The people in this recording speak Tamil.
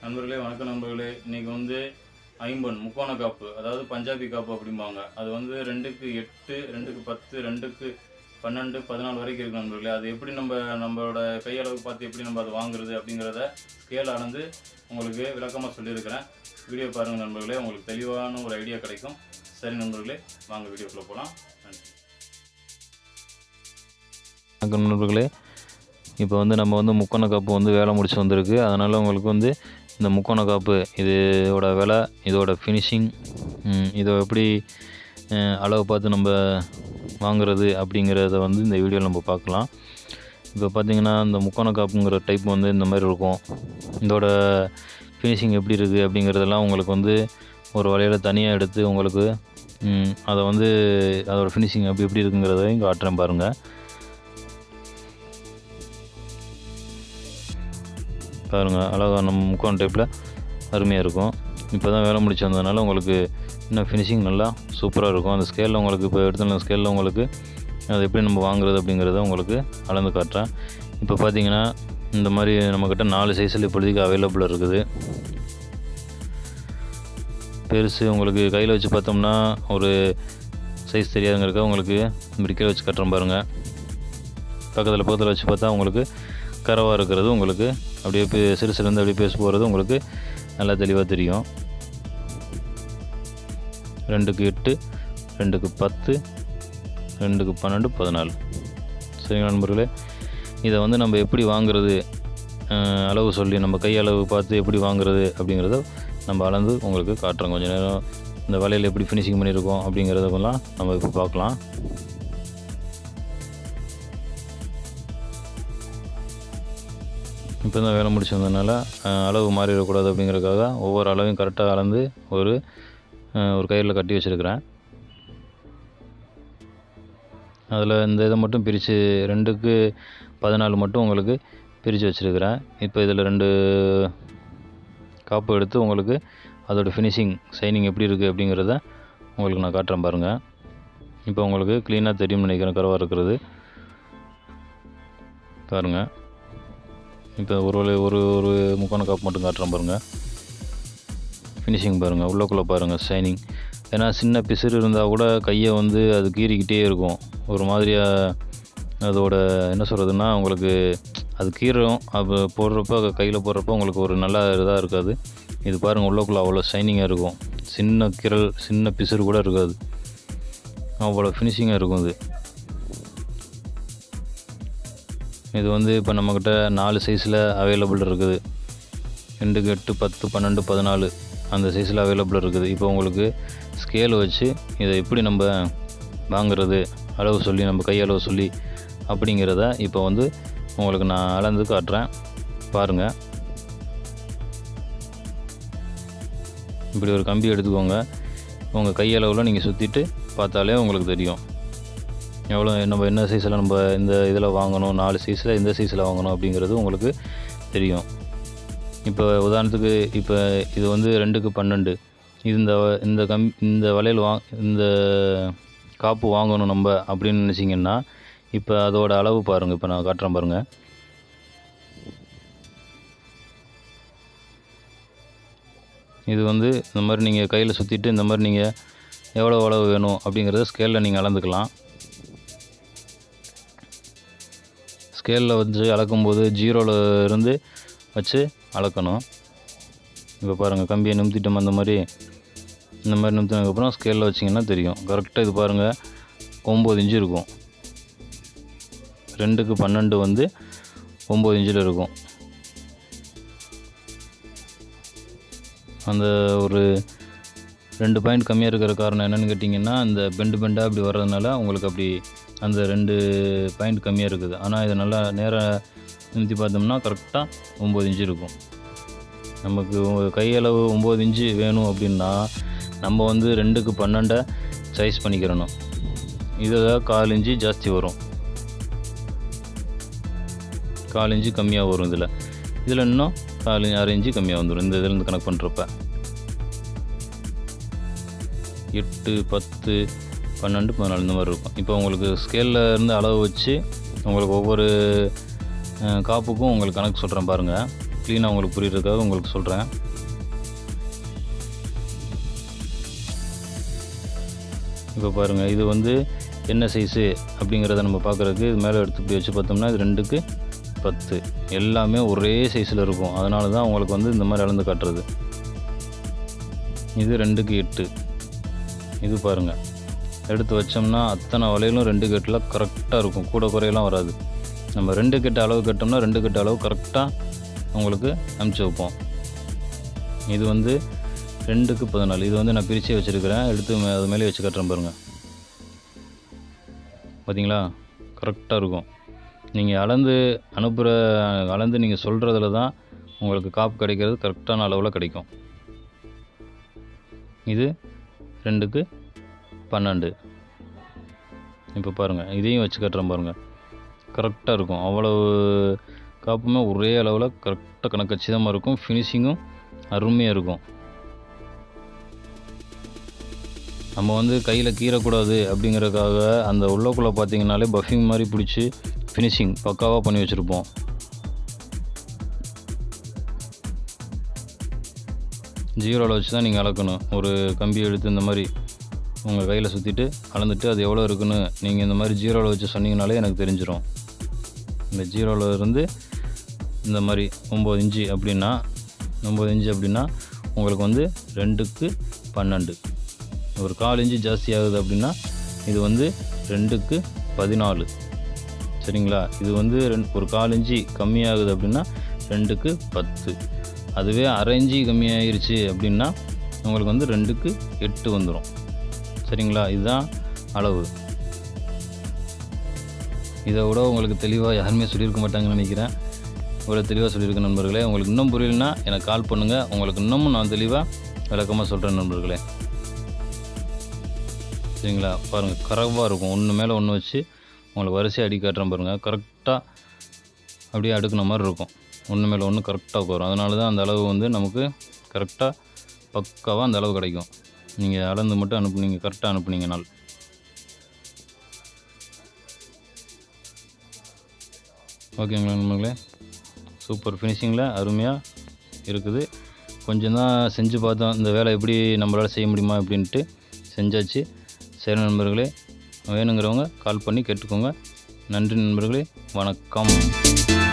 நண்பர்களே வணக்கம் நண்பர்களே இன்னைக்கு வந்து ஐம்பன் முக்கோண காப்பு அதாவது பஞ்சாபி காப்பு அப்படிம்பாங்க அது வந்து ரெண்டுக்கு எட்டு ரெண்டுக்கு பத்து ரெண்டுக்கு பன்னெண்டு பதினாலு வரைக்கும் இருக்கு நண்பர்களே அது எப்படி நம்ம நம்மளோட கையளவு பார்த்து எப்படி நம்ம அதை வாங்குறது அப்படிங்கிறத ஸ்கேல் அளந்து உங்களுக்கு விளக்கமாக சொல்லியிருக்கிறேன் வீடியோ பாருங்கள் நண்பர்களே உங்களுக்கு தெளிவான ஒரு ஐடியா கிடைக்கும் சரி நண்பர்களே வாங்க வீடியோக்குள்ளே போகலாம் நன்றி வணக்கம் நண்பர்களே இப்போ வந்து நம்ம வந்து முக்கோண காப்பு வந்து வேலை முடிச்சு வந்திருக்கு அதனால் உங்களுக்கு வந்து இந்த முக்கோண காப்பு இதோட விலை இதோட ஃபினிஷிங் இதை எப்படி அஹ், அளவு பார்த்து நம்ம வாங்குறது அப்படிங்கிறத வந்து இந்த வீடியோவில் நம்ம பார்க்கலாம் இப்போ பார்த்தீங்கன்னா இந்த முக்கோண காப்புங்கிற டைப் வந்து இந்த மாதிரி இருக்கும் இதோட ஃபினிஷிங் எப்படி இருக்குது அப்படிங்கிறதெல்லாம் உங்களுக்கு வந்து ஒரு வலையில் தனியாக எடுத்து உங்களுக்கு ம், அதை வந்து அதோட ஃபினிஷிங் எப்படி எப்படி இருக்குங்கிறதையும் காட்டுறேன் பாருங்கள் பாருங்கள் அழகாக நம்ம முக்கோண டைப்பில் அருமையாக இருக்கும் இப்போ தான் வேலை முடிச்சு வந்ததுனால உங்களுக்கு இன்னும் ஃபினிஷிங் நல்லா சூப்பராக இருக்கும் அந்த ஸ்கேலில் உங்களுக்கு இப்போ எடுத்துன ஸ்கேலில் உங்களுக்கு அது எப்படி நம்ம வாங்குறது அப்படிங்கிறத உங்களுக்கு அளந்து காட்டுறேன் இப்போ பார்த்தீங்கன்னா இந்த மாதிரி நம்மக்கிட்ட நாலு சைஸில் இப்பொழுதைக்கு அவைலபிள் இருக்குது பெருசு உங்களுக்கு கையில் வச்சு பார்த்தோம்னா ஒரு சைஸ் தெரியாதுங்கிறக்க உங்களுக்கு இப்படி கீழே வச்சு கட்டுறேன் பாருங்கள் பக்கத்தில் பக்கத்தில் வச்சு பார்த்தா உங்களுக்கு கரவாக இருக்கிறது உங்களுக்கு அப்படியே பே சிறு சிறந்து அப்படியே பேச போகிறது உங்களுக்கு நல்லா தெளிவாக தெரியும் ரெண்டுக்கு எட்டு ரெண்டுக்கு பத்து ரெண்டுக்கு பன்னெண்டு பதினாலு சரிங்களா நண்பர்களே இதை வந்து நம்ம எப்படி வாங்குறது அஹ், அளவு சொல்லி நம்ம கை அளவு பார்த்து எப்படி வாங்குறது அப்படிங்கிறத நம்ம அளந்து உங்களுக்கு காட்டுறோம் கொஞ்சம் நேரம் இந்த வலையில் எப்படி ஃபினிஷிங் பண்ணியிருக்கோம் அப்படிங்கிறதெல்லாம் நம்ம இப்போ பார்க்கலாம் இப்போ தான் வேலை முடிச்சு வந்ததுனால அஹ், அளவு மாறிடக்கூடாது அப்படிங்கிறதுக்காக ஒவ்வொரு அளவையும் கரெக்டாக அளந்து ஒரு அஹ், ஒரு கயிறில் கட்டி வச்சுருக்கிறேன் அதில் இந்த இதை மட்டும் பிரித்து ரெண்டுக்கு பதினாலு மட்டும் உங்களுக்கு பிரித்து வச்சுருக்கிறேன் இப்போ இதில் ரெண்டு காப்பு எடுத்து உங்களுக்கு அதோட ஃபினிஷிங் ஷைனிங் எப்படி இருக்குது அப்படிங்கிறத உங்களுக்கு நான் காட்டுறேன் பாருங்கள் இப்போ உங்களுக்கு க்ளீனாக தெரியும்னு நினைக்கிறேன் கரவாக இருக்கிறது பாருங்கள் இப்போ ஒரு வலை ஒரு ஒரு முக்கோண காப்பு மட்டும் காட்டுறேன் பாருங்கள் ஃபினிஷிங் பாருங்கள் உள்ளக்குள்ளே பாருங்கள் ஷைனிங் ஏன்னா சின்ன பிசுறு இருந்தால் கூட கையை வந்து அது கீறிக்கிட்டே இருக்கும் ஒரு மாதிரியாக அதோட என்ன சொல்கிறதுன்னா உங்களுக்கு அது கீறும் அது போடுறப்ப கையில் போடுறப்ப உங்களுக்கு ஒரு நல்ல இதாக இருக்காது இது பாருங்கள் உள்ளக்குள்ளே அவ்வளோ ஷைனிங்காக இருக்கும் சின்ன கிரல் சின்ன பிசுறு கூட இருக்காது அவ்வளோ ஃபினிஷிங்காக இருக்கும் இது இது வந்து இப்போ நம்மக்கிட்ட நாலு சைஸில் அவைலபிள் இருக்குது ரெண்டுக்கு எட்டு பத்து பன்னெண்டு பதினாலு அந்த சைஸில் அவைலபிள் இருக்குது இப்போ உங்களுக்கு ஸ்கேல் வச்சு இதை எப்படி நம்ம வாங்குறது அளவு சொல்லி நம்ம கை அளவு சொல்லி அப்படிங்கிறத இப்போ வந்து உங்களுக்கு நான் அளந்து காட்டுறேன் பாருங்கள் இப்படி ஒரு கம்பி எடுத்துக்கோங்க உங்கள் கையளவில் நீங்கள் சுற்றிட்டு பார்த்தாலே உங்களுக்கு தெரியும் எவ்வளோ நம்ம என்ன சைஸில் நம்ம இந்த இதில் வாங்கணும் நாலு சைஸில் இந்த சைஸில் வாங்கணும் அப்படிங்கிறது உங்களுக்கு தெரியும் இப்போ உதாரணத்துக்கு இப்போ இது வந்து ரெண்டுக்கு பன்னெண்டு இந்த இந்த கம் இந்த வளையல் வா இந்த காப்பு வாங்கணும் நம்ம அப்படின்னு நினச்சிங்கன்னா இப்போ அதோட அளவு பாருங்கள் இப்போ நான் காட்டுறேன் பாருங்கள் இது வந்து இந்த மாதிரி நீங்கள் கையில் சுற்றிட்டு இந்த மாதிரி நீங்கள் எவ்வளோ அளவு வேணும் அப்படிங்கிறத ஸ்கேலில் நீங்கள் அளந்துக்கலாம் ஸ்கேலில் வந்து அளக்கும்போது ஜீரோவில் இருந்து வச்சு அளக்கணும் இப்போ பாருங்கள் கம்பியை நிமித்திட்டோம் அந்த மாதிரி இந்த மாதிரி நிமித்தினதுக்கப்புறம் ஸ்கேலில் வச்சிங்கன்னா தெரியும் கரெக்டாக இது பாருங்கள் ஒம்பது இன்ச்சு இருக்கும் ரெண்டுக்கு பன்னெண்டு வந்து ஒம்பது இன்ச்சில் இருக்கும் அந்த ஒரு ரெண்டு பாயிண்ட் கம்மியாக இருக்கிற காரணம் என்னென்னு கேட்டிங்கன்னா இந்த பெண்டு பெண்டாக அப்படி வர்றதுனால உங்களுக்கு அப்படி அந்த ரெண்டு பாயிண்ட் கம்மியாக இருக்குது ஆனால் இது நல்லா நேராக நிறுத்தி பார்த்தோம்னா கரெக்டாக ஒம்பது இன்ச்சு இருக்கும் நமக்கு உ- கையளவு ஒம்பது இன்ச்சு வேணும் அப்படின்னா நம்ம வந்து ரெண்டுக்கு பன்னெண்டை சைஸ் பண்ணிக்கிறணும் இதில் கால் இன்ச்சு ஜாஸ்தி வரும் கால் இன்ச்சு கம்மியாக வரும் இதில் இதில் இன்னும் கால் இன்ச்சு அரை இன்ச்சு கம்மியாக வந்துடும் இந்த இதுலேருந்து கணக்கு பண்ணுறப்ப எட்டு பத்து பன்னெண்டு பதினாலு இந்த மாதிரி இருக்கும் இப்போ உங்களுக்கு ஸ்கேலில் இருந்து அளவு வச்சு உங்களுக்கு ஒவ்வொரு அஹ், காப்புக்கும் உங்களுக்கு கணக்கு சொல்கிறேன் பாருங்கள் க்ளீனாக உங்களுக்கு புரியுறதுக்காக உங்களுக்கு சொல்கிறேன் இப்போ பாருங்கள் இது வந்து என்ன சைஸு அப்படிங்கிறத நம்ம பார்க்குறதுக்கு இது மேலே எடுத்து இப்படி வச்சு பார்த்தோம்னா இது ரெண்டுக்கு பத்து எல்லாமே ஒரே சைஸில் இருக்கும் அதனால தான் உங்களுக்கு வந்து இந்த மாதிரி அளந்து காட்டுறது இது ரெண்டுக்கு எட்டு இது பாருங்கள் எடுத்து வச்சோம்னா அத்தனை வலையிலும் ரெண்டு கட்டில் கரெக்டாக இருக்கும் கூட குறையெல்லாம் வராது நம்ம ரெண்டு கட்டு அளவு கட்டோம்னா ரெண்டு கட்டு அளவு கரெக்டாக உங்களுக்கு அமுச்சு வைப்போம் இது வந்து ரெண்டுக்கு பதினாலு இது வந்து நான் பிரித்து வச்சுருக்கிறேன் எடுத்து மே- அது மேலே வச்சு கட்டுறேன் பாருங்கள் பார்த்தீங்களா கரெக்டாக இருக்கும் நீங்கள் அளந்து அனுப்புகிற அளந்து நீங்கள் சொல்கிறதுல தான் உங்களுக்கு காப்பு கிடைக்கிறது கரெக்டான அளவில் கிடைக்கும் இது ரெண்டுக்கு பன்னெண்டு இப்போ பாருங்கள் இதையும் வச்சு கட்டுறேன் பாருங்கள் கரெக்டாக இருக்கும் அவ்வளவு காப்புமே ஒரே அளவில் கரெக்டாக கணக்கச்சிதமாக இருக்கும் ஃபினிஷிங்கும் அருமையாக இருக்கும் நம்ம வந்து கையில் கீறக்கூடாது அப்படிங்கிறதுக்காக அந்த உள்ளக்குள்ளே பார்த்தீங்கனாலே பஃபிங் மாதிரி பிடிச்சி ஃபினிஷிங் பக்காவாக பண்ணி வச்சுருப்போம் ஜீரோவில் வச்சு தான் நீங்கள் அளக்கணும் ஒரு கம்பி எடுத்து இந்த மாதிரி உங்கள் கையில் சுற்றிட்டு அளந்துட்டு அது எவ்வளோ இருக்குன்னு நீங்கள் இந்த மாதிரி ஜீரோவில் வச்சு சொன்னீங்கனாலே எனக்கு தெரிஞ்சிடும் இந்த ஜீரோவில் இருந்து இந்த மாதிரி ஒம்பது இன்ச்சு அப்படின்னா ஒம்பது இன்ச்சு அப்படின்னா உங்களுக்கு வந்து ரெண்டுக்கு பன்னெண்டு ஒரு கால் இன்ச்சு ஜாஸ்தி ஆகுது அப்படின்னா இது வந்து ரெண்டுக்கு பதினாலு சரிங்களா இது வந்து ரெண்டு ஒரு கால் இன்ச்சு கம்மியாகுது அப்படின்னா ரெண்டுக்கு பத்து அதுவே அரை இன்ச்சு கம்மியாயிருச்சு அப்படின்னா உங்களுக்கு வந்து ரெண்டுக்கு எட்டு வந்துடும் சரிங்களா இதுதான் அளவு இதை விட உங்களுக்கு தெளிவாக யாருமே சொல்லியிருக்க மாட்டாங்கன்னு நினைக்கிறேன் இவ்வளோ தெளிவாக சொல்லியிருக்க நண்பர்களே உங்களுக்கு இன்னும் புரியலனா எனக்கு கால் பண்ணுங்கள் உங்களுக்கு இன்னமும் நான் தெளிவாக விளக்கமாக சொல்கிறேன் நண்பர்களே சரிங்களா பாருங்கள் கரெக்டாக இருக்கும் ஒன்று மேலே ஒன்று வச்சு உங்களுக்கு வரிசையாக அடி காட்டுறேன் பாருங்கள் கரெக்டாக அப்படியே அடுக்குன மாதிரி இருக்கும் ஒன்று மேலே ஒன்று கரெக்டாக வரும் அதனால தான் அந்த அளவு வந்து நமக்கு கரெக்டாக பக்காவாக அந்த அளவு கிடைக்கும் நீங்கள் அளந்து மட்டும் அனுப்புனீங்க கரெக்டாக அனுப்புனீங்கனால் ஓகேங்களா நண்பர்களே சூப்பர் ஃபினிஷிங்கில் அருமையாக இருக்குது கொஞ்சம் தான் செஞ்சு பார்த்தோம் இந்த வேலை எப்படி நம்மளால் செய்ய முடியுமா அப்படின்ட்டு செஞ்சாச்சு சரி நண்பர்களே வேணுங்கிறவங்க கால் பண்ணி கேட்டுக்கோங்க நன்றி நண்பர்களே வணக்கம்